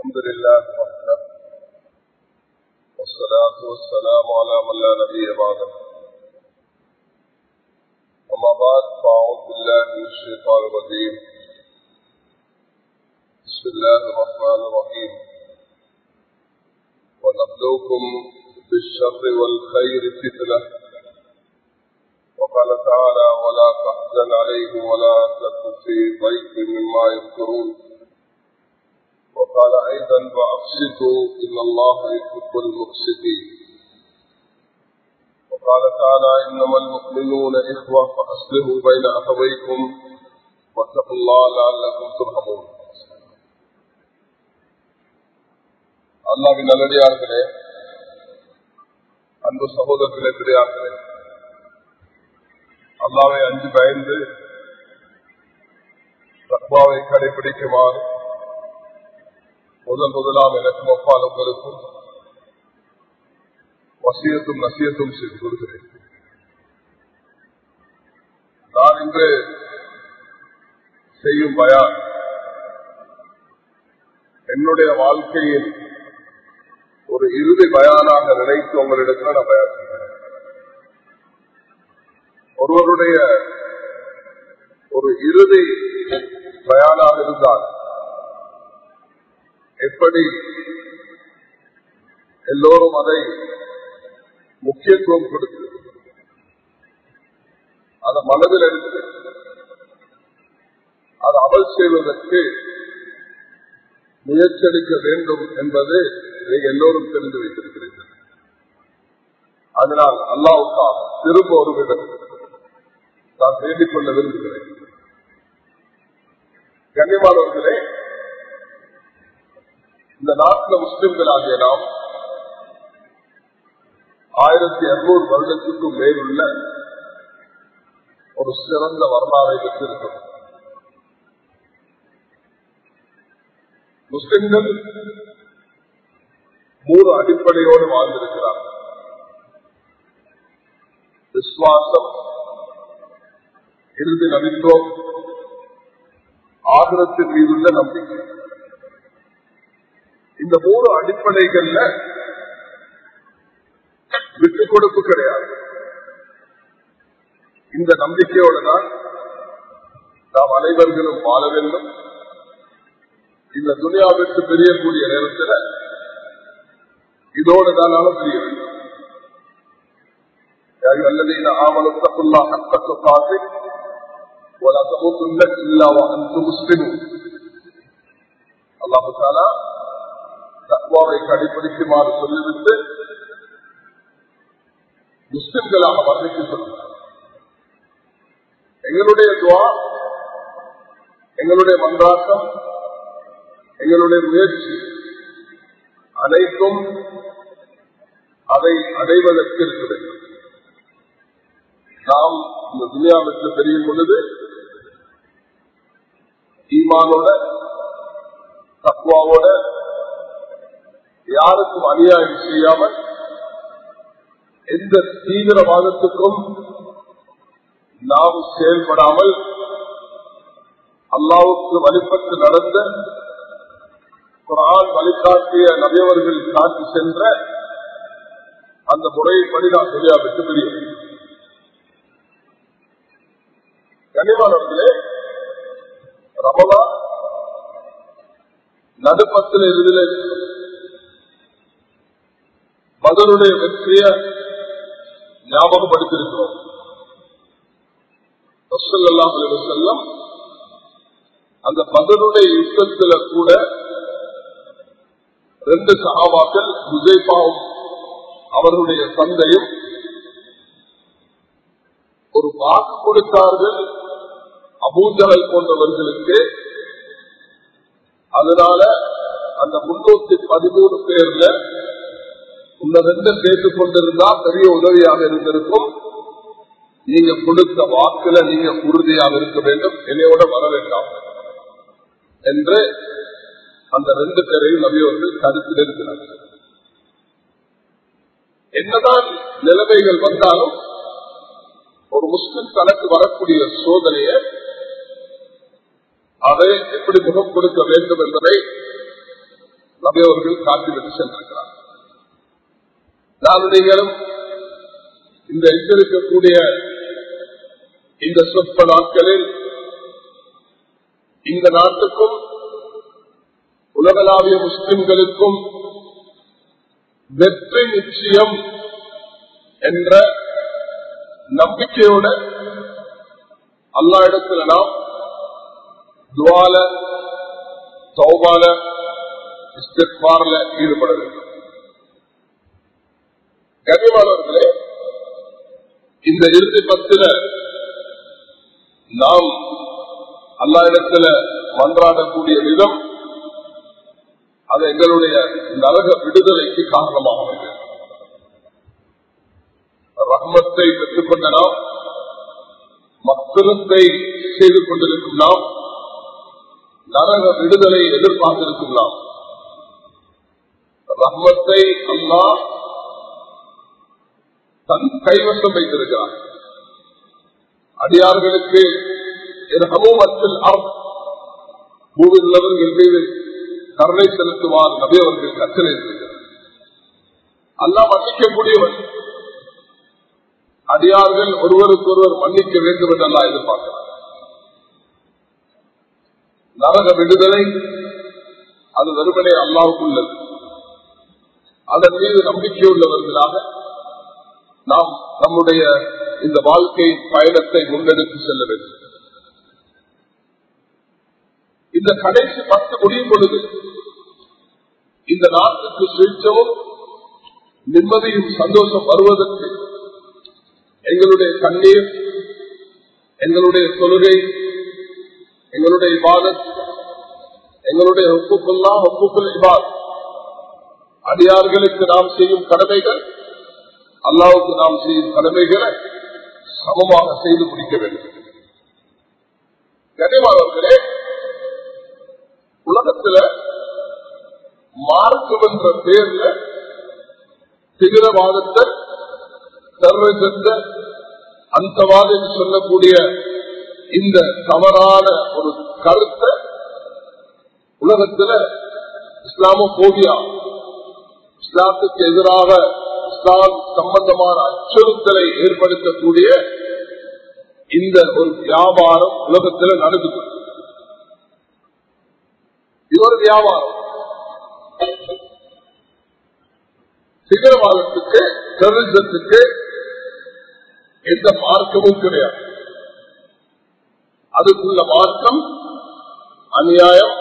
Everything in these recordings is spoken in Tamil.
الحمد لله وحده والصلاة والسلام على من لا نبي بعده أما بعد فأعوذ بالله من الشيطان الرجيم بسم الله الرحمن الرحيم ونبلوكم بالشر والخير فتنة وقال تعالى ولا تحزن عليهم ولا تكن في ضيق مما يذكرون وقال أيضا وأقسطوا إن الله يحب المقسطين وقال تعالى إنما المؤمنون إخوة فأصلحوا بين أخويكم واتقوا الله لعلكم ترحمون அல்லாவின் நல்லடியார்களே அன்பு சகோதரர்களே பெரியார்களே அல்லாவை அஞ்சு பயந்து தத்வாவை கடைபிடிக்குமாறு முதல் முதலாம் எனக்கும் அப்பால் உங்களுக்கும் வசியத்தும் நசியத்தும் செய்து கொள்கிறேன் நான் இன்று செய்யும் பயான் என்னுடைய வாழ்க்கையில் ஒரு இறுதி பயானாக நினைத்து உங்களிடத்தில் நான் பயான் செய்கிறேன் ஒருவருடைய ஒரு இறுதி பயானாக இருந்தால் எப்படி எல்லோரும் அதை முக்கியத்துவம் கொடுத்து அதை மனதில் எடுத்து அதை அமல் செய்வதற்கு முயற்சியளிக்க வேண்டும் என்பது நீங்க எல்லோரும் தெரிந்து வைத்திருக்கிறீர்கள் அதனால் அல்லாவுக்காக திரும்ப ஒரு விதம் நான் வேண்டிக் கொள்ள விரும்புகிறேன் கண்ணியமானவர்களே இந்த நாட்டில் முஸ்லிம்களாகிய நாம் ஆயிரத்தி இருநூறு வருடத்துக்கும் மேலுள்ள ஒரு சிறந்த வரலாறை பெற்றிருக்கிறோம் முஸ்லிம்கள் மூணு அடிப்படையோடு வாழ்ந்திருக்கிறார்கள் விசுவாசம் இறுதி நம்பிக்கோம் ஆகிரத்தின் மீதுள்ள நம்பிக்கை இந்த மூணு அடிப்படைகள்ல விட்டுக் கொடுப்பு கிடையாது இந்த நம்பிக்கையோடு தான் நாம் அனைவர்களும் வாழ வேண்டும் இந்த துணியாவிற்கு தெரியக்கூடிய நேரத்தில் இதோடு தான் தெரிய வேண்டும் الذين آمنوا اتقوا الله حق تقاته ولا تموتن إلا وأنتم مسلمون الله تعالى தத்வாவை கடைபிடிக்குமாறு சொல்லிவிட்டு முஸ்லிம்களாக வர்ணிக்க சொல்லுங்கள் எங்களுடைய துவா எங்களுடைய மன்றாட்டம் எங்களுடைய முயற்சி அனைத்தும் அதை அடைவதற்கு இருக்க வேண்டும் நாம் இந்த துனியாவிற்கு தெரியும் பொழுது ஈமானோட தக்குவாவோட யாருக்கும் அநியாயம் செய்யாமல் எந்த தீவிரவாதத்துக்கும் நாம் செயல்படாமல் அல்லாவுக்கு வழிபட்டு நடந்த குரான் வழிகாட்டிய நபியவர்கள் காட்டி சென்ற அந்த முறைப்படி நான் தெரியாவிட்டு தெரியும் கனிமானவர்களே ரமலா நடுப்பத்தில் இறுதியில் மதனுடைய வெற்றிய ஞாபகப்படுத்திருக்கிறோம் செல்லம் அந்த மதனுடைய யுத்தத்துல கூட ரெண்டு சகாபாக்கள் விஜய்பாவும் அவர்களுடைய தந்தையும் ஒரு வாக்கு கொடுத்தார்கள் அபூஜகல் போன்றவர்களுக்கு அதனால அந்த முன்னூத்தி பதிமூணு பேர்ல இந்த ரெண்டு பேசிக் கொண்டிருந்தா பெரிய உதவியாக இருந்திருக்கும் நீங்க கொடுத்த வாக்குல நீங்க உறுதியாக இருக்க வேண்டும் என்னையோட வர வேண்டாம் என்று அந்த ரெண்டு பேரையும் நபியவர்கள் கருத்தில் இருக்கிறார்கள் என்னதான் நிலைமைகள் வந்தாலும் ஒரு முஸ்லிம் தனக்கு வரக்கூடிய சோதனையை அதை எப்படி முகம் கொடுக்க வேண்டும் என்பதை நபியவர்கள் காட்டிவிட்டு சென்றிருக்கிறார் நான் நீங்களும் இந்த இருக்கக்கூடிய இந்த சொற்ப நாட்களில் இந்த நாட்டுக்கும் உலகளாவிய முஸ்லிம்களுக்கும் வெற்றி நிச்சயம் என்ற நம்பிக்கையோட அல்லா இடத்துல நாம் துவால சௌபால இஸ்திஃபார்ல ஈடுபட வேண்டும் கனிமானவர்களே இந்த இறுதி பத்திர நாம் அல்லா இடத்துல மன்றாடக்கூடிய விதம் அது எங்களுடைய நரக விடுதலைக்கு காரணமாக அமைகிறது ரஹ்மத்தை பெற்றுக்கொண்ட நாம் மக்களத்தை செய்து கொண்டிருக்கும் நாம் நரக விடுதலை எதிர்பார்த்திருக்கும் நாம் ரஹ்மத்தை அல்லா தன் கைவசம் வைத்திருக்கிறார் அடியார்களுக்கு பூவில் உள்ளவர்கள் மீது கருணை செலுத்துவார் நபி அவர்கள் கட்டளை அல்லா மன்னிக்கக்கூடியவன் அடியார்கள் ஒருவருக்கு ஒருவர் மன்னிக்க வேண்டும் என்று அல்லா எதிர்பார்க்கிறார் நரக விடுதலை அது வெறுமனே அல்லாவுக்கு உள்ளது அதன் மீது நம்பிக்கை உள்ளவர்களாக நாம் நம்முடைய இந்த வாழ்க்கை பயணத்தை முன்னெடுத்து செல்ல வேண்டும் இந்த கடைசி பத்து முடியும் பொழுது இந்த நாட்டுக்கு சுயச்சமும் நிம்மதியும் சந்தோஷம் வருவதற்கு எங்களுடைய கண்ணீர் எங்களுடைய தொழுகை எங்களுடைய இபாதத் எங்களுடைய ஒப்புக்குள்ளா ஒப்புக்குள் இபாத் அடியார்களுக்கு நாம் செய்யும் கடமைகள் அல்லாவுக்கு நாம் செய்யும் கடமைகளை சமமாக செய்து முடிக்க வேண்டும் கனிமானவர்களே உலகத்துல மார்க்கம் என்ற பேர்ல திகிரவாதத்தை சர்வசத்தை அந்தவாத சொல்லக்கூடிய இந்த தவறான ஒரு கருத்தை உலகத்துல இஸ்லாம போகியா இஸ்லாத்துக்கு எதிராக இஸ்லாம் சம்பந்தமான அச்சுறுத்தலை ஏற்படுத்தக்கூடிய இந்த ஒரு வியாபாரம் உலகத்தில் நடக்குது இது ஒரு வியாபாரம் சிகரவாதத்துக்கு டெரரிசத்துக்கு எந்த மார்க்கமும் கிடையாது அதுக்குள்ள மார்க்கம் அநியாயம்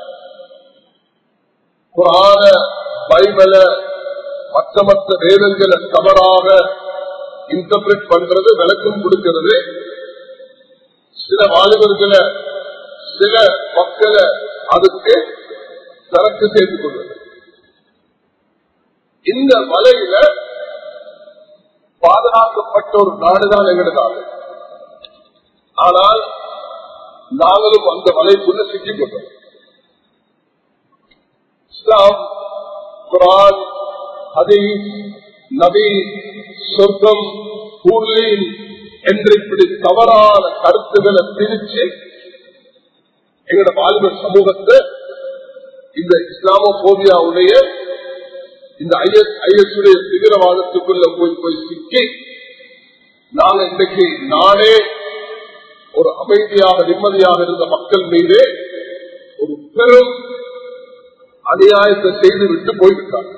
புராண பைபல மற்ற மற்ற வேதங்களை தவறாக இன்டர்பிரட் பண்றது விளக்கம் கொடுக்கிறது சில வாலிபர்களை சில மக்களை அதுக்கு சரக்கு சேர்த்துக் கொள்வது இந்த மலையில பாதுகாக்கப்பட்ட ஒரு நாடுதான் எங்களது நாடு ஆனால் நாங்களும் அந்த மலைக்குள்ள சிக்கிக் கொண்டோம் இஸ்லாம் குரான் ஹதீஸ் நபி சொர்க்கம் பூர்லீன் என்று இப்படி தவறான கருத்துக்களை திரிச்சு எங்களோட வாலிபர் சமூகத்தை இந்த இஸ்லாமோபியாவுடைய இந்த ஐஎஸ் ஐஎஸ் உடைய தீவிரவாதத்துக்குள்ள போய் போய் சிக்கி நாங்க இன்றைக்கு நாடே ஒரு அமைதியாக நிம்மதியாக இருந்த மக்கள் மீது ஒரு பெரும் அநியாயத்தை செய்து விட்டு போய்விட்டார்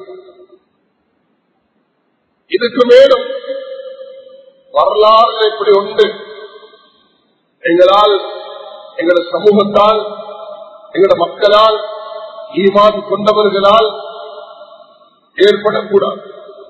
இதுக்கு மேலும் வரலாறு இப்படி உண்டு எங்களால் எங்களோட சமூகத்தால் எங்களோட மக்களால் ஈமான் கொண்டவர்களால் ஏற்படக்கூடாது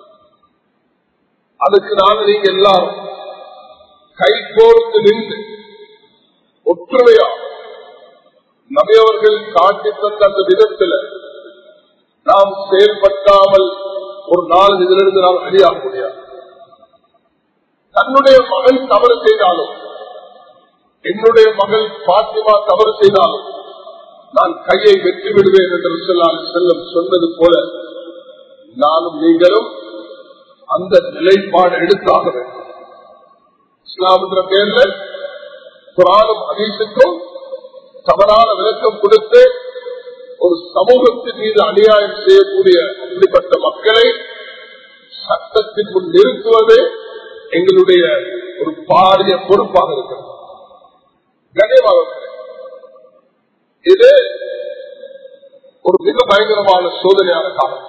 அதுக்கு நாங்கள் நீங்க எல்லாரும் கை கோர்த்து நின்று ஒற்றுமையா நபியவர்கள் காட்டி தந்த அந்த விதத்தில் நாம் செயல்பட்டாமல் ஒரு நாள் இதிலிருந்து நாம் வெளியாக முடியாது தன்னுடைய மகள் தவறு செய்தாலும் என்னுடைய மகள் பாத்திமா தவறு செய்தாலும் நான் கையை வெற்றி விடுவேன் என்று சொல்லால் செல்லம் சொன்னது போல நானும் நீங்களும் அந்த நிலைப்பாடு எடுத்தாக வேண்டும் இஸ்லாம் என்ற பேர்ல குரானும் ஹதீஸுக்கும் தவறான விளக்கம் கொடுத்து ஒரு சமூகத்தின் மீது அநியாயம் செய்யக்கூடிய அப்படிப்பட்ட மக்களை சட்டத்தின் முன் நிறுத்துவதே எங்களுடைய ஒரு பாரிய பொறுப்பாக இருக்கிறது கண்ணியமாக இது ஒரு மிக பயங்கரமான சோதனையான காலம்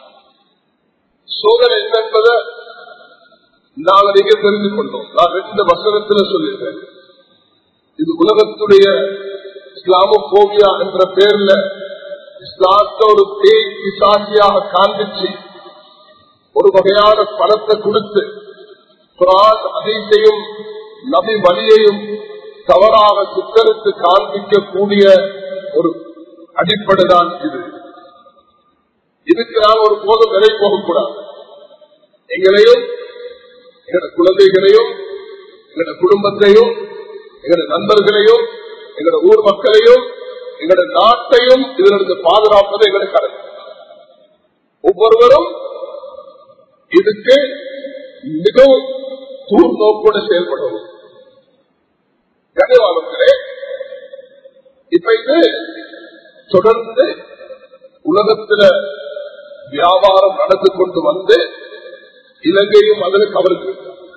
சோதனை என்னென்பதை நாங்கள் நீங்க தெரிந்து கொண்டோம் நான் ரெண்டு வசனத்துல சொல்லியிருக்கேன் இது உலகத்துடைய இஸ்லாமோபியா என்ற பேர்ல இஸ்லாத்த ஒரு பேய் பிசாசியாக காண்பிச்சு ஒரு வகையான பணத்தை கொடுத்து குரான் அதிசையும் நபி வழியையும் தவறாக சித்தரித்து காண்பிக்கக்கூடிய ஒரு அடிப்படை தான் இது இதுக்கு நாம் ஒரு போதும் விலை போகக்கூடாது எங்களையும் எங்களோட குழந்தைகளையும் எங்களோட குடும்பத்தையும் எங்களோட நண்பர்களையும் எங்களோட ஊர் மக்களையும் எங்களோட நாட்டையும் இதிலிருந்து பாதுகாப்பது எங்களோட கடமை ஒவ்வொருவரும் இதுக்கு மிகவும் தூர் நோக்கோடு செயல்படவும் கனிவாளர்களே இப்ப இது தொடர்ந்து உலகத்துல வியாபாரம் நடந்து கொண்டு வந்து இலங்கையும் அதில் கவர்ந்து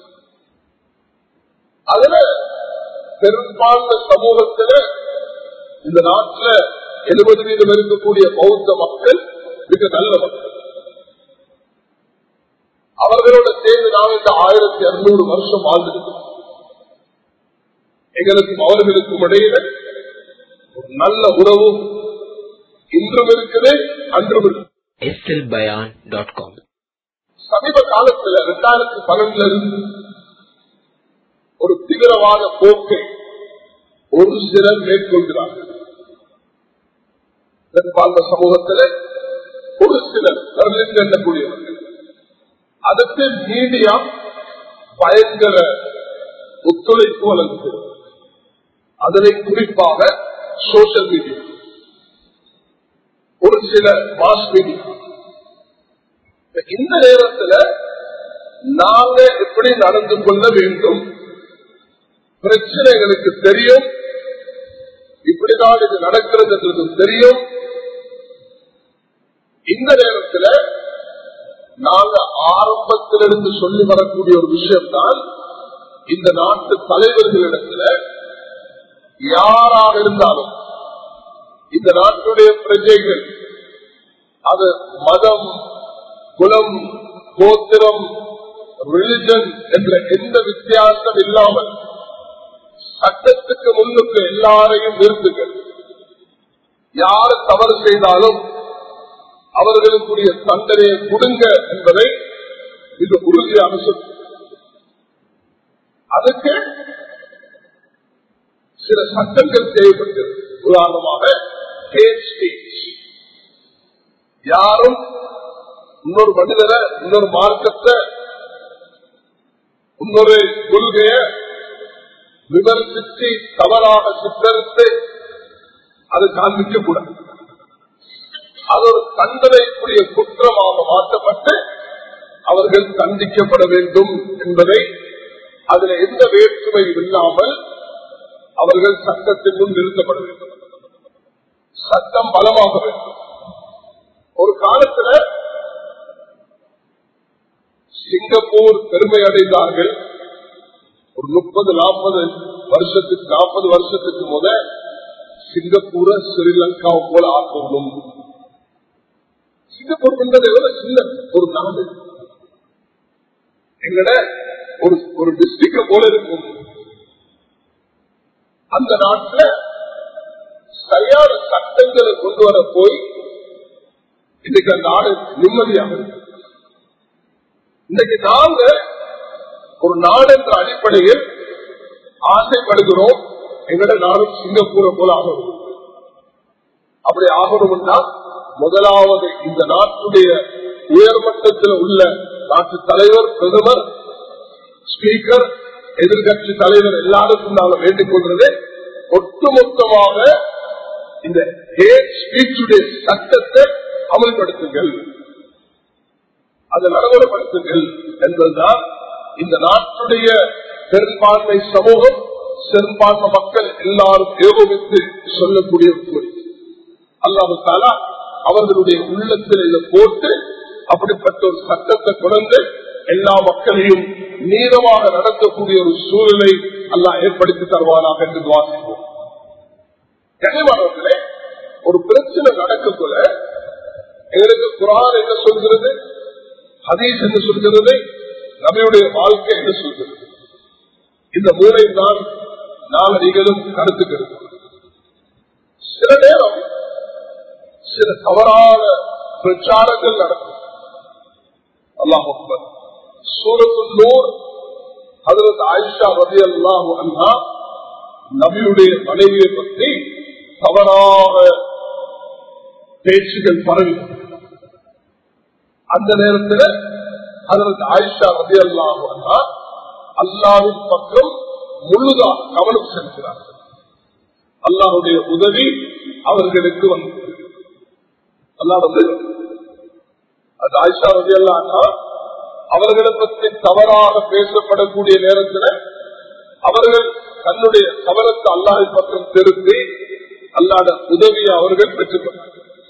அதுல பெரும்பான்மை சமூகத்துல இந்த நாட்டுல எழுபது வீதம் இருக்கக்கூடிய பௌத்த மக்கள் மிக நல்ல மக்கள் அவர்களோட சேர்ந்து நாம் இந்த ஆயிரத்தி அறுநூறு வருஷம் வாழ்ந்திருக்கிறோம் எங்களுக்கும் அவர்களுக்கும் இடையில ஒரு நல்ல உறவு இன்றும் இருக்குது அன்றும் இருக்கு slbayan.com சமீப காலத்துல இரண்டாயிரத்தி பன்னெண்டுல இருந்து ஒரு தீவிரவாத போக்கை ஒரு சிலர் மேற்கொள்கிறார்கள் பெரும்பான்மை சமூகத்தில் ஒரு சிலர் வரலிருந்து எண்ணக்கூடியவர்கள் அதற்கு மீடியா பயங்கர ஒத்துழைப்பு வழங்குகிறது அதனை குறிப்பாக சோசியல் மீடியா ஒரு சில மாஸ் மீடியா இந்த நேரத்தில் நாங்க எப்படி நடந்து கொள்ள வேண்டும் பிரச்சனைகளுக்கு தெரியும் இப்படிதான் இது நடக்கிறது என்றது தெரியும் இந்த நேரத்தில் நாங்க ஆரம்பத்திலிருந்து சொல்லி வரக்கூடிய ஒரு விஷயம் தான் இந்த நாட்டு தலைவர்களிடத்துல யாராக இருந்தாலும் இந்த நாட்டுடைய பிரஜைகள் அது மதம் குலம் கோத்திரம் ரிலிஜன் என்ற எந்த வித்தியாசம் இல்லாமல் சட்டத்துக்கு முன்னுக்கு எல்லாரையும் நிறுத்துங்கள் யார் தவறு செய்தாலும் அவர்களுக்குரிய தண்டனையை கொடுங்க என்பதை மிக உறுதியாக சொல்லு அதுக்கு சில சட்டங்கள் தேவைப்பட்டது உதாரணமாக hate speech. யாரும் இன்னொரு மனிதரை இன்னொரு மார்க்கத்தை இன்னொரு கொள்கைய விமர்சித்து தவறாக சித்தரித்து அது காண்பிக்க கூடாது அது ஒரு தண்டனைக்குரிய குற்றமாக மாற்றப்பட்டு அவர்கள் தண்டிக்கப்பட வேண்டும் என்பதை அதில் எந்த வேற்றுமையும் இல்லாமல் அவர்கள் சட்டத்தின் முன் நிறுத்தப்பட வேண்டும் சட்டம் பலமாக வேண்டும் ஒரு காலத்துல சிங்கப்பூர் பெருமை அடைந்தார்கள் ஒரு முப்பது நாற்பது வருஷத்துக்கு நாற்பது வருஷத்துக்கு முத சிங்கப்பூரை ஸ்ரீலங்கா போல ஆக்கணும் சிங்கப்பூர் என்பதை விட சின்ன ஒரு நாடு எங்கட ஒரு ஒரு டிஸ்ட்ரிக்ட போல இருக்கும் அந்த நாட்டில் சரியான சட்டங்களை கொண்டு வர போய் இன்னைக்கு அந்த நாடு நிம்மதியாக இருக்கு இன்னைக்கு நாங்க ஒரு நாடு என்ற அடிப்படையில் ஆசைப்படுகிறோம் எங்கட நாடும் சிங்கப்பூரை போல ஆகணும் அப்படி ஆகணும்னா முதலாவது இந்த நாட்டுடைய உயர்மட்டத்தில் உள்ள நாட்டு தலைவர் பிரதமர் ஸ்பீக்கர் எதிர்கட்சி தலைவர் எல்லாருக்கும் நாங்கள் வேண்டிக் கொள்றது ஒட்டுமொத்தமாக இந்த ஹேட் ஸ்பீச்சுடைய சட்டத்தை அமல்படுத்துங்கள் அதை நடைமுறைப்படுத்துங்கள் என்பதுதான் இந்த நாட்டுடைய பெரும்பான்மை சமூகம் பெரும்பான்மை மக்கள் எல்லாரும் ஏகோபித்து சொல்லக்கூடிய கோரிக்கை அல்லாஹு தாலா அவர்களுடைய உள்ளத்தில் இதை போட்டு அப்படிப்பட்ட ஒரு சட்டத்தை கொண்டு எல்லா மக்களையும் நீளமாக நடத்தக்கூடிய ஒரு சூழலை அல்லாஹ் ஏற்படுத்தி தருவானாக என்று வாசிப்போம் கனிமானவர்களே ஒரு பிரச்சனை நடக்கக்குள்ள எங்களுக்கு குரான் என்ன சொல்கிறது ஹதீஸ் என்ன சொல்கிறது நபியுடைய வாழ்க்கை என்ன சொல்கிறது இந்த மூளை தான் நாளடிகளும் கருத்துக்கிறது சில நேரம் சில தவறான பிரச்சாரங்கள் நடக்கும் அல்லாஹ் அக்பர் சூரத்து நூர் அதற்கு ஆயிஷா ரவி அல்லாஹ் அண்ணா நபியுடைய மனைவியை பற்றி தவறாக பேச்சுகள் பரவி அந்த நேரத்தில் அதற்கு ஆயிஷா ரவி அல்லாஹ் அண்ணா அல்லாவின் பக்கம் முழுதாக கவனம் செலுத்தினார்கள் அல்லாஹுடைய உதவி அவர்களுக்கு வந்தது அல்லாவது அது ஆயிஷா ரவி அல்லாஹா அவர்களை பற்றி தவறாக பேசப்படக்கூடிய நேரத்தில் அவர்கள் தன்னுடைய கவனத்தை அல்லாஹை பக்கம் திருப்பி அல்லாத உதவியை அவர்கள் பெற்றுக் கொண்டார்கள்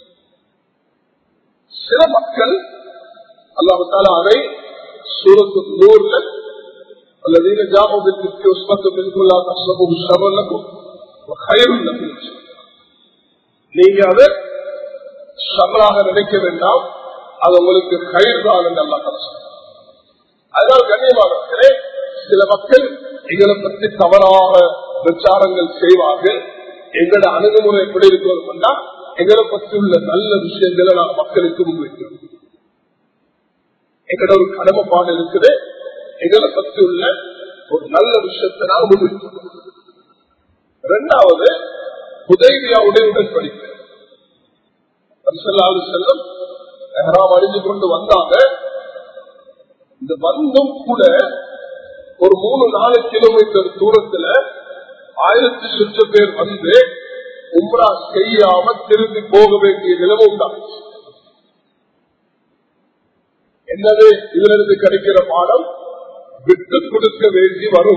சில மக்கள் அல்லாஹால அதை சூரத்து நூறுல الذين جاءوا بالإفك عصبة منكم لا تحسبوه شرا لكم وخير لكم நீங்க அதை ஷர்ராக நினைக்க வேண்டாம் அது உங்களுக்கு கயிறு தான் என்று அல்லா அதனால் கண்ணியமானவர்களே சில மக்கள் எங்களை பற்றி தவறாக பிரச்சாரங்கள் செய்வார்கள் எங்களோட அணுகுமுறை எப்படி இருக்கிறோம்னா எங்களை பற்றி உள்ள நல்ல விஷயங்களை நான் மக்களுக்கு முன்வைக்கிறோம் எங்களோட ஒரு கடமைப்பாடு இருக்குது எங்களை பற்றி உள்ள ஒரு நல்ல விஷயத்தை நான் முன்வைக்கிறோம் இரண்டாவது உதவியாவுடைய உடன்படிக்கை செல்லும் அழிஞ்சு கொண்டு வந்தாங்க இந்த வந்தும் கூட ஒரு மூணு நாலு கிலோமீட்டர் தூரத்துல ஆயிரத்தி சுற்ற பேர் வந்து உம்ரா செய்யாம திரும்பி போக வேண்டிய நிலைமை உண்டாச்சு என்னது இதுல இருந்து கிடைக்கிற பாடம் விட்டு கொடுக்க வேண்டி வரும்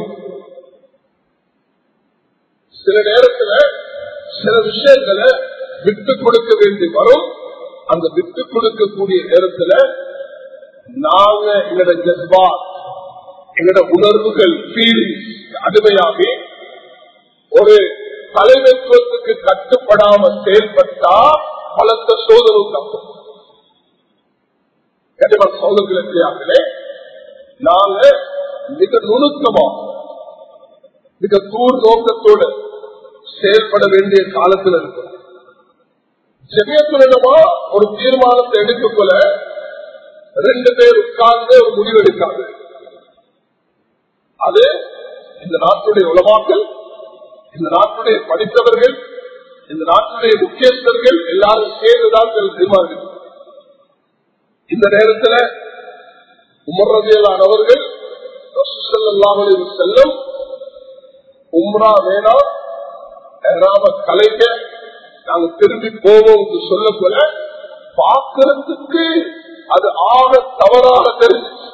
சில நேரத்துல சில விஷயங்களை விட்டு கொடுக்க வேண்டி வரும் அந்த விட்டு கொடுக்கக்கூடிய நேரத்துல நாங்க எங்களோட ஜஸ்பா எங்களோட உணர்வுகள் ஃபீலிங்ஸ் அடிமையாகி ஒரு தலைமைத்துவத்துக்கு கட்டுப்படாம செயல்பட்டா பலத்த சோதனை உண்டாகும் சோதனைகளே நாங்க மிக நுணுக்கமா மிக தூர் நோக்கத்தோடு செயல்பட வேண்டிய காலத்தில் இருக்கிறோம் ஜெமியத்துலமா ஒரு தீர்மானத்தை எடுக்கக்குள்ள ரெண்டு பேர் உட்கார்ந்து ஒரு முடிவு எடுக்காது அது இந்த நாட்டுடைய உலமாக்கள் இந்த நாட்டுடைய படித்தவர்கள் இந்த நாட்டுடைய முக்கியஸ்தர்கள் எல்லாரும் சேர்ந்துதான் தீர்மானம் இந்த நேரத்தில் உமர்றதியலானவர்கள் செல்லும் உம்ரா வேணாம் ஏறாம கலைக்க நாங்க திரும்பி போவோம் என்று சொல்ல போல பார்க்கறதுக்கு அது ஆக தவறாக தெரிஞ்சிச்சு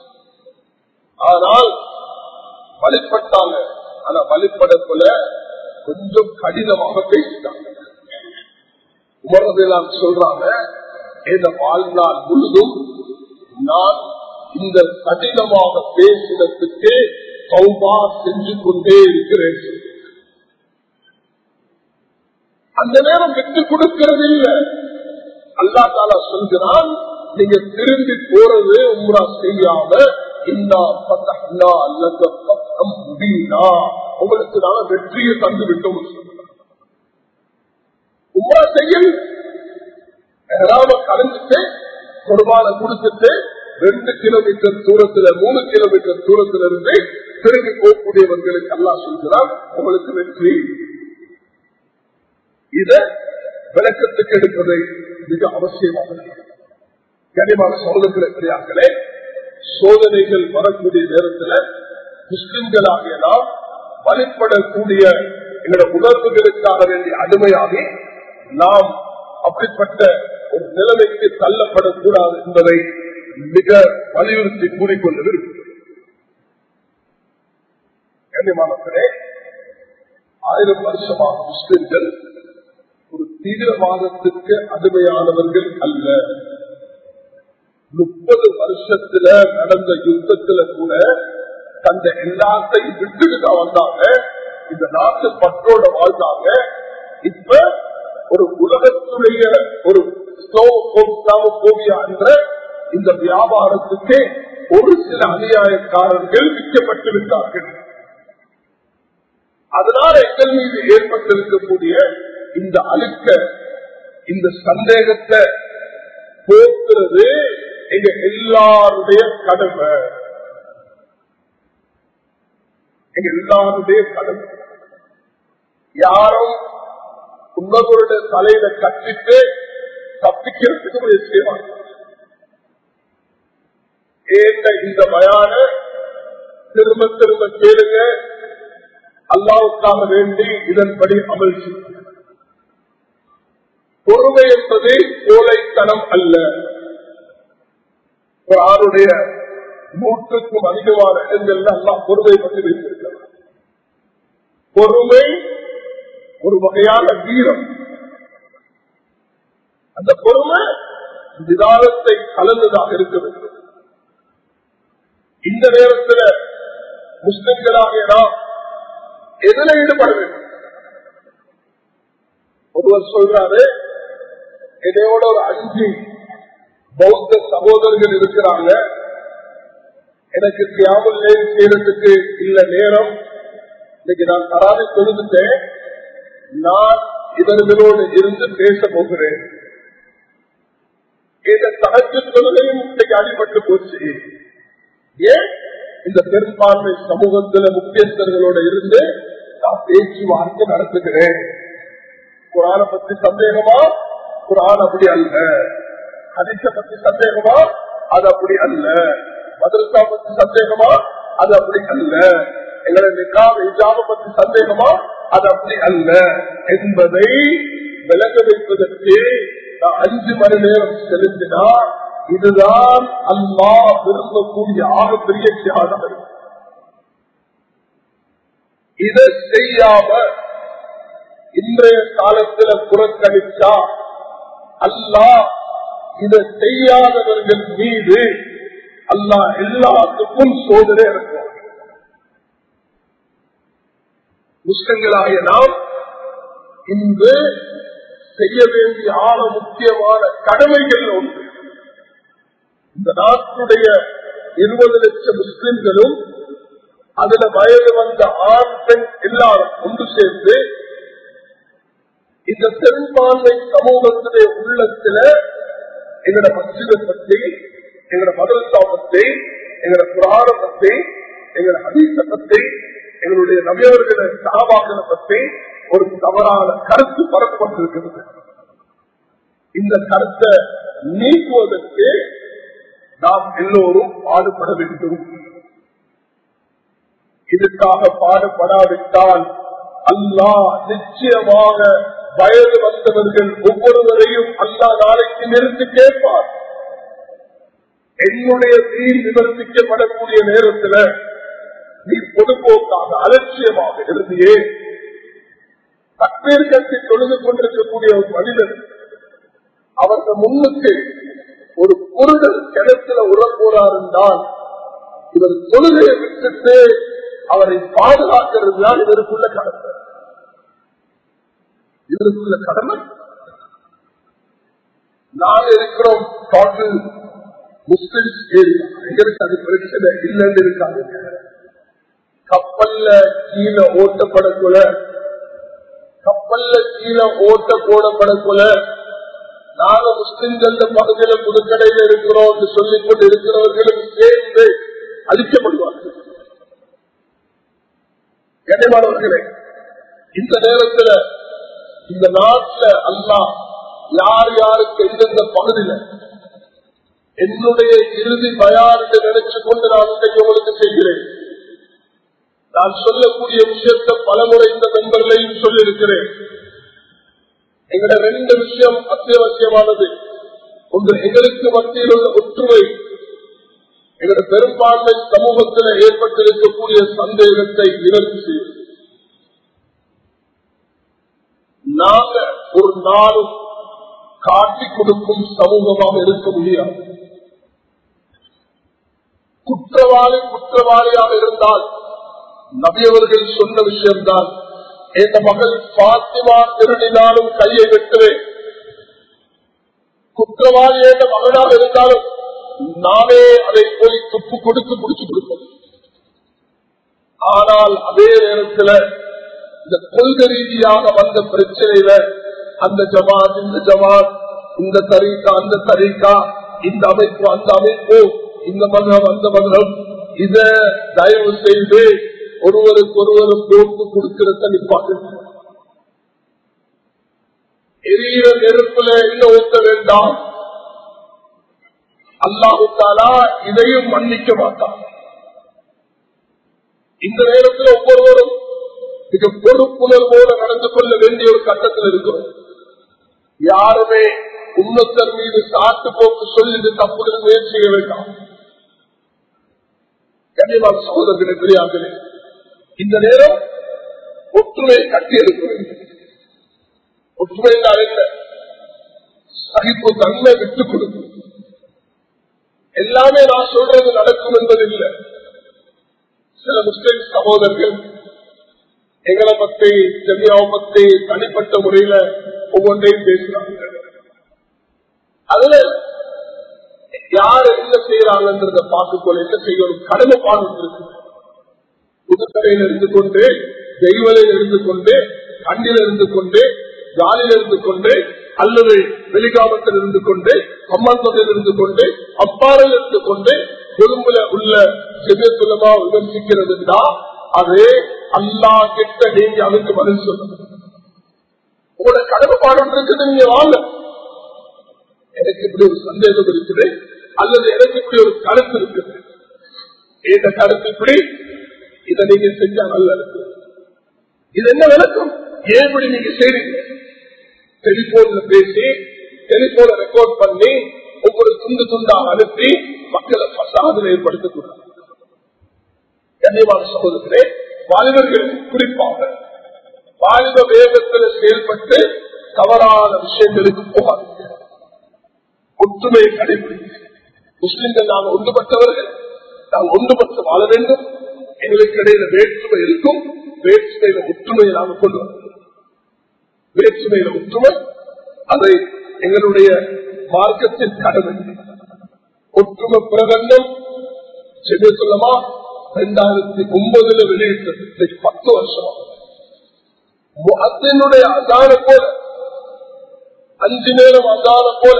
ஆனால் வழிபட்டாங்க ஆனா வழிபட போல கொஞ்சம் கடினமாக பேசிட்டாங்க உமரதெல்லாம் சொல்றாங்க இந்த வாழ்நாள் முழுதும் நான் இந்த கடினமாக பேசினத்துக்கு சௌபா செஞ்சு கொண்டே இருக்கிறேன் அந்த நேரம் விட்டு கொடுக்கிறது இல்லை அல்லா தாலா சொல்கிறான் நீங்க திரும்பி போறது உம்ரா செய்யாம உங்களுக்கு நாங்க வெற்றியை தந்து விட்டோம் உம்ரா செய்யல் கலந்துட்டு குர்பான கொடுத்துட்டு ரெண்டு கிலோமீட்டர் தூரத்துல மூணு கிலோமீட்டர் தூரத்துல இருந்து திரும்பி போகக்கூடியவர்களுக்கு அல்லா சொல்கிறான் உங்களுக்கு வெற்றி இத விளக்கத்துக்கு எடுப்பதை மிக அவசியமாக கனிமான சோதனை பெரியார்களே சோதனைகள் வரக்கூடிய நேரத்தில் முஸ்லிம்களாகிய நாம் வழிபடக்கூடிய எங்களோட உணர்வுகளுக்காக வேண்டிய அடிமையாகி நாம் அப்படிப்பட்ட ஒரு நிலைமைக்கு தள்ளப்படக்கூடாது என்பதை மிக வலியுறுத்தி கூறிக்கொண்டு விரும்புகிறேன் கண்ணியமானே ஆயிரம் வருஷமாக முஸ்லிம்கள் ஒரு தீவிரவாதத்துக்கு அடிமையானவர்கள் அல்ல முப்பது வருஷத்துல நடந்த யுத்தத்துல கூட தந்த எல்லாத்தையும் விட்டுட்டு தான் வந்தாங்க இந்த நாட்டு பற்றோட வாழ்ந்தாங்க இப்ப ஒரு உலகத்துடைய ஒரு கோவியா என்ற இந்த வியாபாரத்துக்கு ஒரு சில அநியாயக்காரர்கள் விற்கப்பட்டு விட்டார்கள் அதனால எங்கள் மீது ஏற்பட்டிருக்கக்கூடிய இந்த அழுக்க இந்த சந்தேகத்தை போக்குறது எங்க எல்லாருடைய கடமை எங்க எல்லாருடைய கடமை யாரும் உன்னதோட தலையில கட்டிட்டு தப்பிக்கிறதுக்கு முயற்சி செய்வாங்க ஏந்த இந்த பயான திரும்ப திரும்ப கேளுங்க அல்லாவுக்காக வேண்டி இதன்படி அமல் செய்யும் பொறுமை என்பது கோலைத்தனம் அல்ல ஆளுடைய நூற்றுக்கும் அதிகமான இடங்கள்ல எல்லாம் பொறுமை பற்றி வைத்திருக்கிறார் பொறுமை ஒரு வகையான வீரம் அந்த பொறுமை நிதானத்தை கலந்ததாக இருக்க வேண்டும் இந்த நேரத்தில் முஸ்லிம்களாக நாம் எதில் ஈடுபட வேண்டும் ஒருவர் சொல்றாரு என்னையோட ஒரு அஞ்சு பௌத்த சகோதரர்கள் இருக்கிறாங்க எனக்கு தியாமல் செய்யறதுக்கு இல்ல நேரம் இன்னைக்கு நான் தராது தொழுதுட்டேன் நான் இவர்களோடு இருந்து பேச போகிறேன் இந்த தகச்சு தொழுகையும் இன்னைக்கு அடிபட்டு போச்சு ஏன் இந்த பெரும்பான்மை சமூகத்துல முக்கியஸ்தர்களோட இருந்து நான் பேச்சுவார்த்தை நடத்துகிறேன் குரான பத்தி சந்தேகமா குரான் அப்படி அல்ல ஹரிச பத்தி சந்தேகமா அது அப்படி அல்ல மதரசா பத்தி சந்தேகமா அது அப்படி அல்ல எங்களை நிக்காம இஜாம பத்தி சந்தேகமா அது அப்படி அல்ல என்பதை விளங்க வைப்பதற்கு நான் அஞ்சு மணி நேரம் செலுத்தினா இதுதான் அல்லா விரும்பக்கூடிய ஆகப்பெரிய தியாகம் இதை செய்யாம இன்றைய காலத்துல புறக்கணிச்சா அல்லா இதை செய்யாதவர்கள் மீது அல்லா எல்லாத்துக்கும் சோதனை இருக்கும் முஸ்லிம்களாகிய நாம் இன்று செய்ய வேண்டிய ஆக முக்கியமான கடமைகள் ஒன்று இந்த நாட்டுடைய இருபது லட்சம் முஸ்லிம்களும் அதுல வயது வந்த ஆண் பெண் எல்லாரும் ஒன்று சேர்ந்து இந்த பெரும்பான்மை சமூகத்திலே உள்ளத்துல எங்களோட மசித பத்தி எங்களோட மதரசா பத்தி எங்களோட புராண பத்தி எங்களோட ஹதீச பத்தி எங்களுடைய நபியவர்களை சாபாக்களை பத்தி ஒரு தவறான கருத்து பரப்பப்பட்டிருக்கிறது இந்த கருத்தை நீக்குவதற்கு நாம் எல்லோரும் பாடுபட வேண்டும் இதுக்காக பாடுபடாவிட்டால் அல்லாஹ் நிச்சயமாக வயது வந்தவர்கள் ஒவ்வொருவரையும் அல்லா நாளைக்கு நிறுத்தி கேட்பார் என்னுடைய தீர் விமர்சிக்கப்படக்கூடிய நேரத்தில் நீ பொதுப்போக்காக அலட்சியமாக இருந்தியே தக்பீர் கட்டி தொழுது கொண்டிருக்கக்கூடிய ஒரு மனிதன் அவருக்கு முன்னுக்கு ஒரு குருடர் கிணத்துல உறப்போறார் என்றால் இவர் தொழுகையை விட்டுட்டு அவரை பாதுகாக்கிறது தான் இவருக்குள்ள கடமை இவருக்குள்ள கடமை நாங்க இருக்கிறோம் டோட்டல் முஸ்லிம்ஸ் ஏரியா எங்களுக்கு அது பிரச்சனை இல்லைன்னு இருக்காங்க கப்பல்ல கீழே ஓட்டப்படக்குள்ள கப்பல்ல கீழே ஓட்ட போடப்படக்குள்ள நாங்க முஸ்லிம்கள் பகுதியில புதுக்கடையில இருக்கிறோம் என்று சொல்லிக் கொண்டு இருக்கிறவர்களும் சேர்ந்து அழிக்கப்படுவார்கள் கண்ணியமானவர்களே இந்த நேரத்தில் இந்த நாட்டில் அல்லா யார் யாருக்கு எந்தெந்த பகுதியில என்னுடைய இறுதி பயாருக்கு நினைச்சு கொண்டு நான் இன்றைக்கு உங்களுக்கு செய்கிறேன் நான் சொல்லக்கூடிய விஷயத்தை பலமுறை இந்த மெம்பர்களையும் சொல்லியிருக்கிறேன் எங்களோட ரெண்டு விஷயம் அத்தியாவசியமானது ஒன்று எங்களுக்கு மத்தியில் உள்ள ஒற்றுமை எங்களோட பெரும்பான்மை சமூகத்தில் ஏற்பட்டிருக்கக்கூடிய சந்தேகத்தை நிவர்த்தி செய்யும் நாங்க ஒரு நாளும் காட்டி கொடுக்கும் சமூகமாக இருக்க முடியாது குற்றவாளி குற்றவாளியாக இருந்தால் நபியவர்கள் சொன்ன விஷயம்தான் என் மகள் பாத்திமா திருடினாலும் கையை வெட்டுவேன் குற்றவாளி என்ற மகனாக இருந்தாலும் நானே அதை போய் துப்பு கொடுத்து முடிச்சு கொடுப்போம் ஆனால் அதே நேரத்தில் இந்த கொள்கை ரீதியாக வந்த பிரச்சனையில அந்த ஜமாத் இந்த ஜமாத் இந்த தரீக்கா அந்த தரீக்கா இந்த அமைப்பு அந்த அமைப்பு இந்த மதம் அந்த மதம் இத தயவு செய்து ஒருவருக்கு ஒருவர் போட்டு கொடுக்கிறத நிப்பாட்டு எரியிற நெருப்புல என்ன ஊத்த வேண்டாம் அல்லாஹுத்தாலா இதையும் மன்னிக்க மாட்டான் இந்த நேரத்தில் ஒவ்வொருவரும் மிக பொறுப்புணர்வோடு நடந்து கொள்ள வேண்டிய ஒரு கட்டத்தில் இருக்கிறோம் யாருமே உன்னத்தர் மீது சாட்டு போக்கு சொல்லிட்டு தப்புடன் முயற்சி செய்ய வேண்டாம் கண்ணியமான சகோதரர்களே பெரியார்களே இந்த நேரம் ஒற்றுமையை கட்டியெடுக்க வேண்டும் ஒற்றுமை என்றால் என்ன சகிப்பு தன்மை விட்டுக் கொடுக்கும் எல்லாமே நான் சொல்றது நடக்கும் என்பது இல்லை சில முஸ்லிம் சகோதரர்கள் எங்களை பத்தி ஜமியாவை பத்தி தனிப்பட்ட முறையில ஒவ்வொன்றையும் பேசுறாங்க அதுல யார் என்ன செய்யறாங்கன்றத பார்த்துக்கொள்ள என்ன செய்யணும் கடமைப்பாடு இருக்கு புதுக்கரையில் இருந்து கொண்டு தெய்வலையில் இருந்து கொண்டு கண்ணில் இருந்து கொண்டு காலில் இருந்து கொண்டு அல்லது வெளிகாமத்தில் இருந்து கொண்டு சம்பந்தத்தில் இருந்து கொண்டு அப்பாறையில் இருந்து கொண்டு கொழும்புல உள்ள செவியத்துலமா விமர்சிக்கிறதுனா அது அல்லா கிட்ட நீங்க அதுக்கு பதில் சொல்லணும் உங்களோட கடமைப்பாடு இருக்குது நீங்க வாங்க எனக்கு இப்படி ஒரு சந்தேகம் இருக்குது அல்லது எனக்கு இப்படி ஒரு கருத்து இருக்குது இந்த கருத்து இப்படி இதை நீங்க செஞ்சா நல்லா இருக்கு இது என்ன விளக்கம் ஏன் இப்படி நீங்க செய்றீங்க டெலிபோன்ல பேசி டெலிபோனை ரெக்கார்ட் பண்ணி ஒவ்வொரு துண்டு துண்டாக அனுப்பி மக்களை பசாதில் ஏற்படுத்தக்கூடாது கண்ணியமான சகோதரர்களே வாலிபர்கள் குறிப்பாக வாலிப வேகத்தில் செயல்பட்டு தவறான விஷயங்களுக்கு போகாதீங்க ஒற்றுமையை கடைபிடிங்க முஸ்லிம்கள் நாங்கள் ஒன்றுபட்டவர்கள் நாங்கள் ஒன்றுபட்டு வாழ வேண்டும் எங்களுக்கு இடையில வேற்றுமை இருக்கும் வேற்றுமையில ஒற்றுமையை நாங்கள் கொண்டு வரோம் வேற்றுமையில ஒற்றுமை அதை எங்களுடைய மார்க்கத்தின் கடமை ஒற்றுமை பிரகடனம் சென்னை சொல்லமா இரண்டாயிரத்தி ஒன்பதுல வெளியிட்டது பத்து வருஷமா அதனுடைய அதான போல அஞ்சு நேரம் அதான போல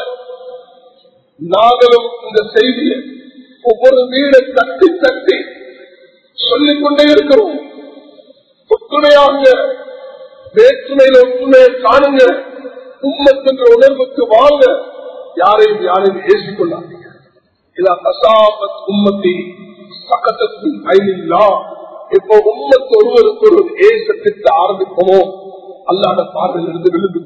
நாங்களும் இந்த செய்தியை ஒவ்வொரு வீடை தட்டி தட்டி சொல்லிக் கொண்டே இருக்கிறோம் ஒற்றுமையாக வேற்றுமையில ஒற்றுமையை காணுங்க உம்மத்தின்ற உணர்வுக்கு வாங்க யாரையும் யாரையும் ஏசிக்கொள்ளாதீங்க இதா கசாபத் உம்மத்தி சகத்தத்தின் ஐநில்லா இப்போ உம்மத்து ஒருவருக்கு ஒரு ஏசத்திற்கு ஆரம்பிப்போமோ அல்லாத பார்வையில் இருந்து விழுந்து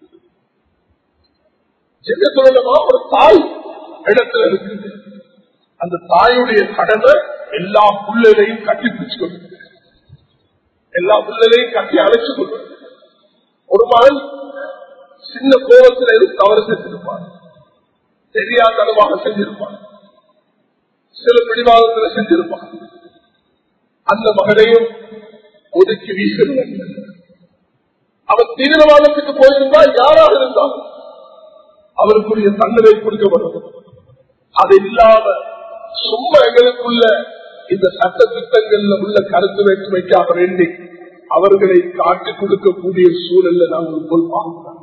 ஜெகத்துலமா ஒரு தாய் இடத்துல இருக்குது அந்த தாயுடைய கடமை எல்லா புள்ளலையும் கட்டி பிடிச்சு கொண்டு எல்லா புள்ளலையும் கட்டி அழைச்சு கொண்டு ஒரு மகன் சின்ன கோபத்தில் எதுவும் தவறு செஞ்சிருப்பான் தெரியாதனமாக செஞ்சிருப்பான் சில பிடிவாதத்தில் செஞ்சிருப்பான் அந்த மகனையும் ஒதுக்கி வீசுகிறார் அவன் தீவிரவாதத்துக்கு போயிருந்தால் யாராக இருந்தாலும் அவருக்குரிய தண்டனை கொடுக்கப்படும் அது இல்லாம சும்மா எங்களுக்குள்ள இந்த சட்ட திட்டங்கள்ல உள்ள கருத்து வேற்றுமைக்காக வேண்டி அவர்களை காட்டிக் கொடுக்கக்கூடிய சூழல்ல நாங்கள் போல் பார்க்கிறோம்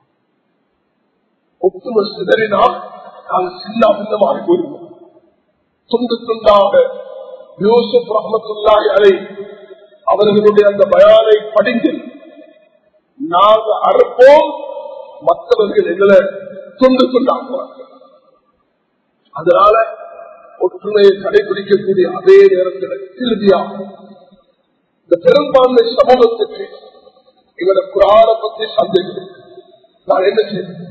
ஒப்புமை சிதறினால் நாங்கள் சின்ன அபிந்தமாக போயிருவோம் துண்டு துண்டாக யூசுப் ரஹமத்துல்லாய் அலை அவர்களுடைய அந்த பயானை படிந்து நாங்கள் அறுப்போம் மற்றவர்கள் எங்களை துண்டு துண்டாக்குவார்கள் அதனால ஒற்றுமையை கடைபிடிக்கக்கூடிய அதே நேரத்தில் இறுதியாக இந்த பெரும்பான்மை சமூகத்துக்கு இவரை குரான பற்றி சந்தேகம் நான் என்ன செய்வேன்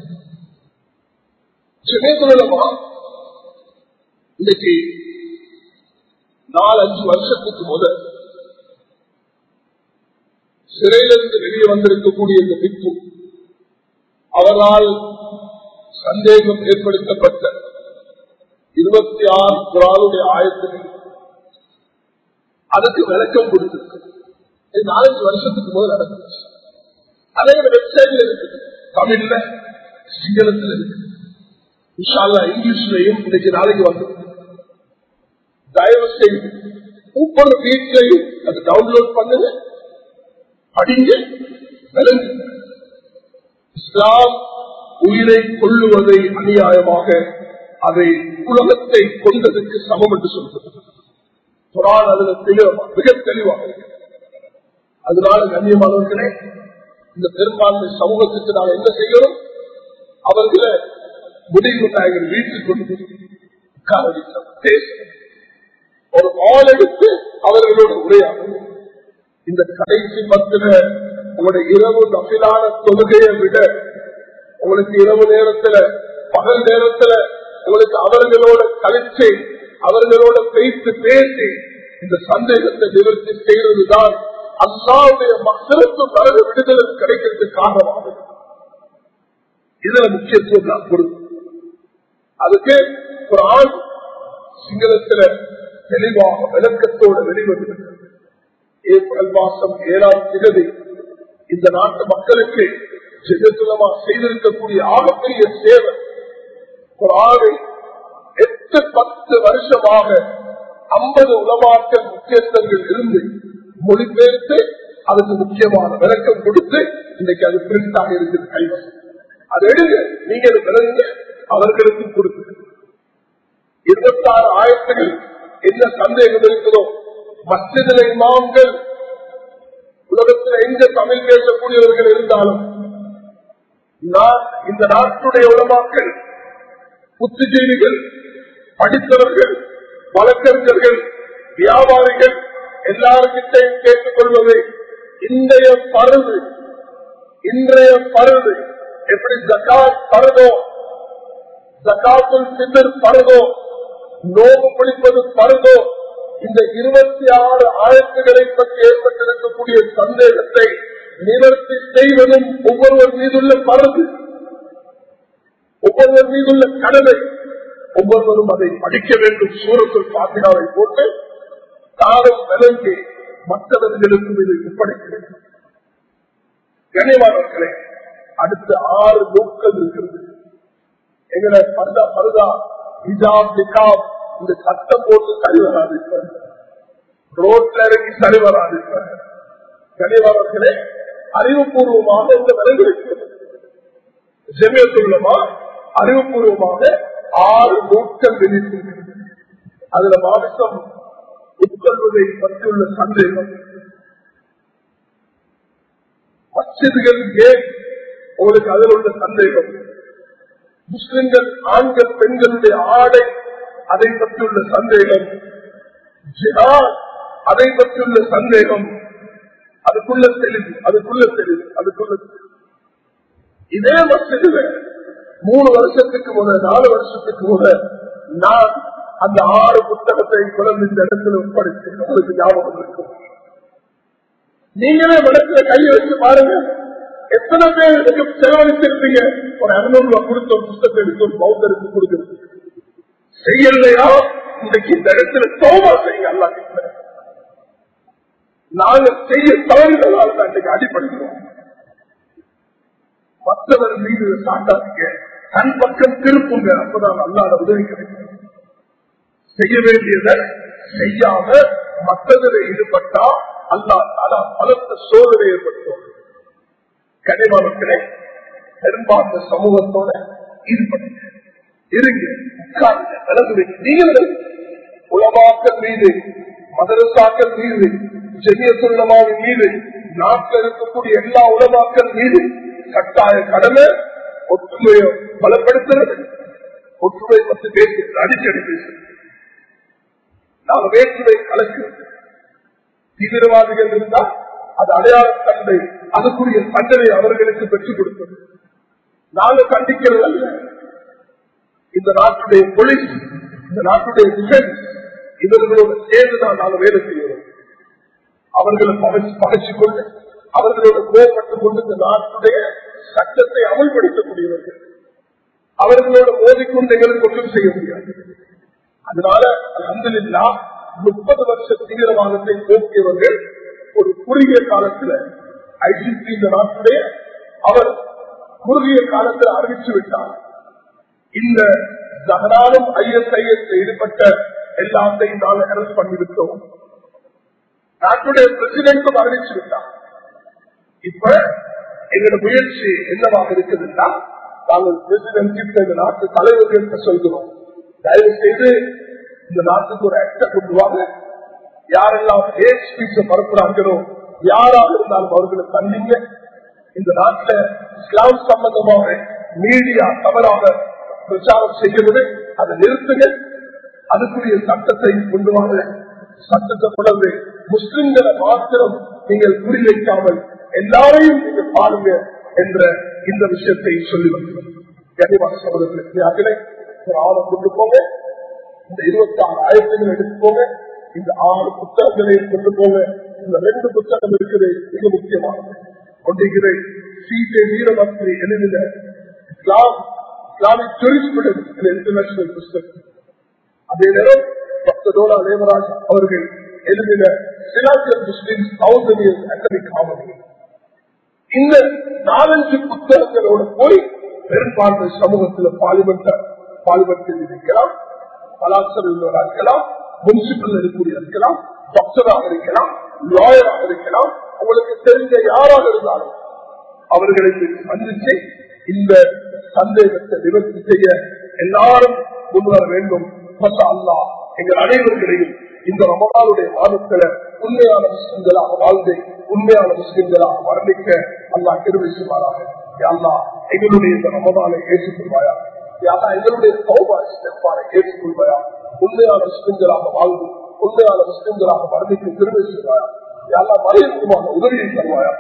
சினேதுலமா இன்னைக்கு நாலு அஞ்சு வருஷத்துக்கு முதல் சிறையிலிருந்து வெளியே வந்திருக்கக்கூடிய இந்த பிக்கு அவரால் சந்தேகம் ஏற்படுத்தப்பட்ட இருபத்தி ஆறு குரானுடைய ஆயத்தில் அதுக்கு விளக்கம் கொடுத்திருக்கு இது நாலஞ்சு வருஷத்துக்கு முதல் நடந்துச்சு அதே வெப்சைட்ல இருக்குது தமிழ்ல சிங்களத்தில் இருக்கு விஷாலா இங்கிலீஷ்லயும் இன்னைக்கு நாளைக்கு வந்து தயவு செய்து ஒவ்வொரு வீட்லையும் அது டவுன்லோட் பண்ணுங்க படிங்க விளங்கு இஸ்லாம் உயிரை கொள்ளுவதை அநியாயமாக அதை உலகத்தை கொண்டதற்கு சமம் என்று சொல்றது குரான் அதுல தெளிவா மிக தெளிவாக இருக்கு அதனால கண்ணியமானவர்களே இந்த பெரும்பான்மை சமூகத்துக்கு நாம் என்ன செய்யணும் அவர்களை முடிவு நாயகர் வீட்டில் கொண்டு போய் உட்கார வைக்கலாம் பேசணும் ஒரு ஆள் எடுத்து அவர்களோட உரையாடணும் இந்த கடைசி பத்துல உங்களுடைய இரவு நபிலான தொழுகையை விட உங்களுக்கு இரவு நேரத்துல பகல் நேரத்துல உங்களுக்கு அவர்களோட கழிச்சு அவர்களோட பேசி பேசி இந்த சந்தேகத்தை நிவர்த்தி செய்வதுதான் அல்லாவுடைய மக்களுக்கு வரது விடுதலை கிடைக்கிறதுக்கு காரணமாகும் இதுல முக்கியத்துவம் நான் கொடுக்கும் அதுக்கு ஒரு ஆண் சிங்களத்துல தெளிவாக விளக்கத்தோட வெளிவந்திருக்கிறது ஏப்ரல் மாசம் ஏழாம் திகதி இந்த நாட்டு மக்களுக்கு ஜெகத்துலமா செய்திருக்கக்கூடிய ஆகப்பெரிய சேவை ஒரு ஆணை எட்டு பத்து வருஷமாக ஐம்பது உலமாக்கல் முக்கியஸ்தர்கள் இருந்து மொழிபெயர்த்து அதுக்கு முக்கியமான விளக்கம் கொடுத்து இன்னைக்கு அது பிரிண்ட் ஆக இருக்குது கைவசம் அதை எடுங்க நீங்க அது விளங்குங்க அவர்களுக்கு கொடுத்து இருபத்தாறு ஆயிரத்துகள் என்ன சந்தேகம் இருக்கிறோம் மஸ்ஜிதில இமாம்கள் உலகத்தில் எங்க தமிழ் பேசக்கூடியவர்கள் இருந்தாலும் நான் இந்த நாட்டுடைய உலமாக்கள் புத்திஜீவிகள் படித்தவர்கள் வழக்கறிஞர்கள் வியாபாரிகள் எல்லாருக்கிட்டையும் கேட்டுக்கொள்வது இன்றைய பருது இன்றைய பருது எப்படி ஜக்காத் பருதோ ஜக்காத்துல் சிந்தர் பருதோ நோவு பிடிப்பது பருதோ இந்த இருபத்தி ஆறு ஆயிரத்துகளை பற்றி ஏற்பட்டிருக்கக்கூடிய சந்தேகத்தை நிவர்த்தி செய்வதும் ஒவ்வொருவர் மீதுள்ள பருது ஒவ்வொருவர் மீதுள்ள கடமை ஒவ்வொருவரும் அதை படிக்க வேண்டும் சூரத்தில் பாத்திராவை போட்டு தானும் விளங்கி மற்றவர்களுக்கும் இதை ஒப்படைக்கிறேன் கனிவானவர்களே அடுத்த ஆறு நூக்கள் இருக்கிறது எங்களை பருதா பருதா ஹிஜாப் நிகாப் இந்த சட்டம் போட்டு சரி வராது ரோட்ல இறங்கி சரி வராது கனிவானவர்களே அறிவுபூர்வமாக இந்த விலங்கிருக்கிறது ஜெமியத்துள்ளமா அறிவுபூர்வமாக ஆறு நூட்கள் வெளியிட்டிருக்கிறது அதுல மாமிசம் உட்கொள்வதை பற்றியுள்ள சந்தேகம் மசிதுகள் ஏன் உங்களுக்கு அதில் உள்ள சந்தேகம் முஸ்லிம்கள் ஆண்கள் பெண்களுடைய ஆடை அதை பற்றியுள்ள சந்தேகம் ஜிஹாத் அதை பற்றியுள்ள சந்தேகம் அதுக்குள்ள தெளிவு அதுக்குள்ள தெளிவு அதுக்குள்ள தெளிவு. இதே மசிதில மூணு வருஷத்துக்கு முதல் நாலு வருஷத்துக்கு முதல் நான் அந்த ஆறு புத்தகத்தை குழந்தை இந்த இடத்துல ஒப்படைச்சேன் உங்களுக்கு ஞாபகம் இருக்கும் நீங்களே மனசுல கையை வச்சு பாருங்க எத்தனை பேர் இதுக்கு செலவழிச்சிருப்பீங்க ஒரு அறுநூறு ரூபாய் கொடுத்த ஒரு புத்தகத்தை எடுத்து ஒரு பௌத்தருக்கு கொடுக்கிறது செய்யலையா இன்னைக்கு இந்த இடத்துல தோமா செய்யுங்க அல்லா கிட்ட நாங்க செய்ய தவறுகளால் தான் இன்னைக்கு அடிப்படுகிறோம் மற்றவர் மீது சாட்டாதீங்க தன் பக்கம் திருப்புங்க அப்பதான் அல்லாத உதவி கிடைக்கும் செய்ய வேண்டியதை செய்யாம மற்றதில் ஈடுபட்டா அல்லா தாலா பலத்த சோதனை ஏற்பட்டோம் கனிமக்களே பெரும்பான்மை சமூகத்தோட ஈடுபடுங்க இருங்க உட்கார்ந்து விலகு நீங்கள் உலமாக்கள் மீது மதரசாக்கள் மீது ஜெமியத்துள்ளமாவின் மீது நாட்டில் இருக்கக்கூடிய எல்லா உலமாக்கள் மீது கட்டாய கடமை ஒற்றுமையை பலப்படுத்துறது ஒற்றுமை பற்றி பேசுகிறது அடிக்கடி பேசுறது நாங்க வேற்றுமை கலக்கிறது தீவிரவாதிகள் இருந்தால் அது அடையாள தந்தை அதுக்குரிய தண்டனை அவர்களுக்கு பெற்றுக் கொடுப்பது நாங்க கண்டிக்கிறது அல்ல இந்த நாட்டுடைய போலீஸ் இந்த நாட்டுடைய டிஃபென்ஸ் இவர்களோட சேர்ந்துதான் நாங்க வேலை செய்கிறோம் அவர்களை பகைச்சு பகைச்சு கொண்டு அவர்களோட கோபப்பட்டுக் கொண்டு இந்த நாட்டுடைய சட்டத்தை அமல்படுத்தக்கூடியவர்கள் அவர்களோட மோதிக்கொண்டு எங்களுக்கு ஒன்றும் செய்ய முடியாது அதனால அலமதுல்லா முப்பது வருஷ தீவிரவாதத்தை போக்கியவர்கள் ஒரு குறுகிய காலத்துல ஐசிசி இந்த நாட்டுடைய அவர் குறுகிய காலத்தில் அறிவிச்சு விட்டார் இந்த ஜகனாலும் ஐஎஸ்ஐஎஸ் ஈடுபட்ட எல்லாத்தையும் நாங்கள் அரெஸ்ட் பண்ணிவிட்டோம் நாட்டுடைய பிரசிடென்டும் அறிவிச்சு விட்டார் இப்ப எங்களோட முயற்சி என்னவாக இருக்குதுன்னா நாங்கள் பிரசிடென்ட் கிட்ட இந்த நாட்டு தலைவர்கள்ட்ட சொல்கிறோம் தயவு செய்து இந்த நாட்டுக்கு ஒரு ஆக்ட கொண்டு வாங்க யாரெல்லாம் ஹேட் ஸ்பீச்ச பரப்புறாங்களோ யாராக இருந்தாலும் அவர்களை தண்டிங்க இந்த நாட்டில் இஸ்லாம் சம்பந்தமாக மீடியா தவறாக பிரச்சாரம் செய்கிறது அதை நிறுத்துங்க அதுக்குரிய சட்டத்தை கொண்டு வாங்க சட்டத்தை கொண்டு முஸ்லிம்களை மாத்திரம் நீங்கள் குறிவைக்காமல் எல்லாரையும் நீங்க பாருங்க என்ற இந்த விஷயத்தை சொல்லி வருகிறோம் கனிவாக சகோதரர்களே ஒரு ஆளை கொண்டு போங்க இந்த இருபத்தி ஆறு ஆயிரத்துகள் எடுத்துக்கோங்க இந்த ஆறு புத்தகங்களை கொண்டு போங்க இந்த ரெண்டு புத்தகம் இருக்குது மிக முக்கியமானது ஒன்றுகிறேன் சீதை வீரமந்திரி எழுதின இஸ்லாம் இஸ்லாமிக் ஜூரிஸ்பிடன்ஸ் இன்டர்நேஷனல் புஸ்தகம் அதே நேரம் டாக்டர் டோலா தேவராஜ் அவர்கள் எழுதின சிலாசியல் Muslim thousand years academic harmony இந்த நாலஞ்சு புத்தகங்களோட போய் பெரும்பான்மை சமூகத்தில் பார்லிமெண்ட் பார்லிமெண்டில் இருக்கலாம் கலாச்சாரம் உள்ளவராக இருக்கலாம் முனிசிபல் இருக்கக்கூடிய இருக்கலாம் டாக்டராக இருக்கலாம் லாயராக இருக்கலாம் உங்களுக்கு தெரிஞ்ச யாராக இருந்தாலும் அவர்களை சந்திச்சு இந்த சந்தேகத்தை நிவர்த்தி செய்ய எல்லாரும் முன்வர வேண்டும் அல்லா எங்கள் அனைவர்களையும் இந்த ரமதானுடைய மாதத்துல உண்மையான முஸ்லிம்களாக வாழ்ந்து உண்மையான முஸ்லிம்களாக வர்ணிக்க அல்லா கிருவை செய்வாராக அல்லா எங்களுடைய இந்த ரமதானை ஏற்றுக்கொள்வாயா யாரா எங்களுடைய சௌபாஷை ஏற்றுக்கொள்வாயா உண்மையான முஸ்லிம்களாக வாழ்ந்து உண்மையான முஸ்லிம்களாக வர்ணிக்க கிருவை செய்வாயா யாரா மறைமுகமான உதவியை தருவாயா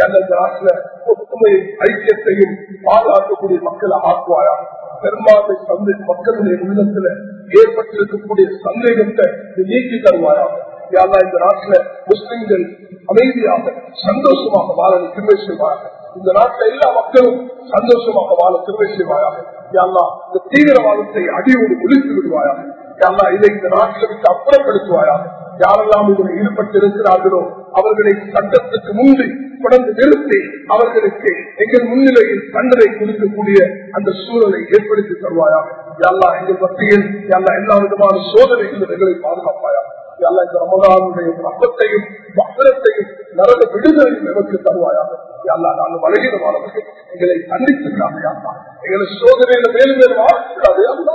ஒற்றுமையும் ஐக்கியத்தையும் பாதுகாக்கக்கூடிய மக்களை ஆக்குவாயா பெரும்பான்மை சந்தை மக்களுடைய உள்ளத்துல ஏற்பட்டிருக்கக்கூடிய சந்தேகத்தை நீக்கி தருவாயா யாரா இந்த நாட்டுல முஸ்லிம்கள் அமைதியாக சந்தோஷமாக வாழ திருவை செய்வாயாக இந்த நாட்டில் எல்லா மக்களும் சந்தோஷமாக வாழ திருவை செய்வாயாக யாரா இந்த தீவிரவாதத்தை அடியோடு ஒழித்து விடுவாயாக யாரா இதை இந்த நாட்டில் விட்டு அப்புறப்படுத்துவாயாக யாரெல்லாம் இதில் ஈடுபட்டு இருக்கிறார்களோ அவர்களை சட்டத்துக்கு முன்பு தொடர்ந்து நிறுத்தி அவர்களுக்கு எங்கள் முன்னிலையில் தண்டனை கொடுக்கக்கூடிய அந்த சூழலை ஏற்படுத்தி தருவாயாக எல்லா எங்கள் மத்தியில் எல்லா எல்லா விதமான சோதனைகளும் எங்களை பாதுகாப்பாயா எல்லா இந்த ரமதானுடைய ரப்பத்தையும் மக்களத்தையும் நரக விடுதலையும் எனக்கு தருவாயாக எல்லா நாங்கள் வலையிடமானவர்கள் எங்களை தண்டித்திருக்காங்க யாரா எங்களை சோதனையில மேலும் மேலும் ஆகக்கூடாது அல்லா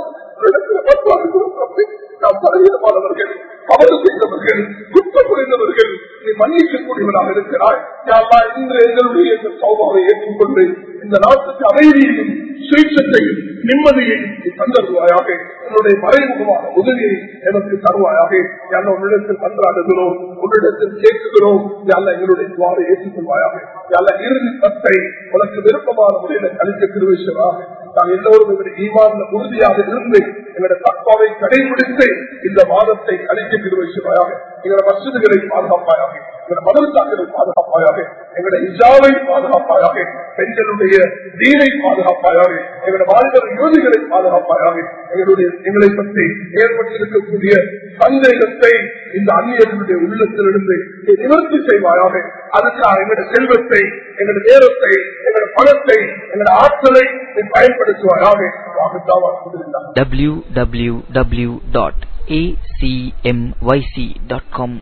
நாம் பலவீனமானவர்கள் தவறு செய்தவர்கள் குற்றம் புரிந்தவர்கள் நீ மன்னிக்கக்கூடியவனாக இருக்கிறாய் யாரா இன்று எங்களுடைய இந்த சௌபாவை ஏற்றுக்கொண்டு இந்த நாட்டுக்கு அமைதியையும் சுயேட்சத்தையும் நிம்மதியை நீ தந்தருவாயாக என்னுடைய மறைமுகமான உதவியை எனக்கு தருவாயாக யாரா உன்னிடத்தில் கன்றாடுகிறோம் உன்னிடத்தில் கேட்குகிறோம் யாரா எங்களுடைய துவாரை ஏற்றுக்கொள்வாயாக யாரா இறுதி பத்தை உனக்கு விருப்பமான முறையில கழிக்க திருவேசுவாக நாம் எல்லோரும் எங்களுடைய ஈமான்ல உறுதியாக இருந்து எங்களுடைய தப்பாவை கடைபிடித்து இந்த மாதத்தை அழிக்க திருவேசுவாயாக எங்களுடைய மசிதிகளை பாதுகாப்பாயாக எங்களுடைய மதத்தாக்களை பாதுகாப்பாயாக எங்களுடைய இஜாவை பாதுகாப்பாயாக பெண்களுடைய தீனை பாதுகாப்பாயாக எங்களுடைய வாழ்கிற யோதிகளை பாதுகாப்பாயாக எங்களுடைய எங்களை பற்றி ஏற்பட்டிருக்கக்கூடிய சந்தேகத்தை இந்த அந்நியர்களுடைய உள்ளத்திலிருந்து நிவர்த்தி செய்வாயாக அதுக்காக எங்களுடைய செல்வத்தை எங்களுடைய நேரத்தை எங்களுடைய பணத்தை எங்களுடைய ஆற்றலை பயன்படுத்துவாயாக www.acmyc.com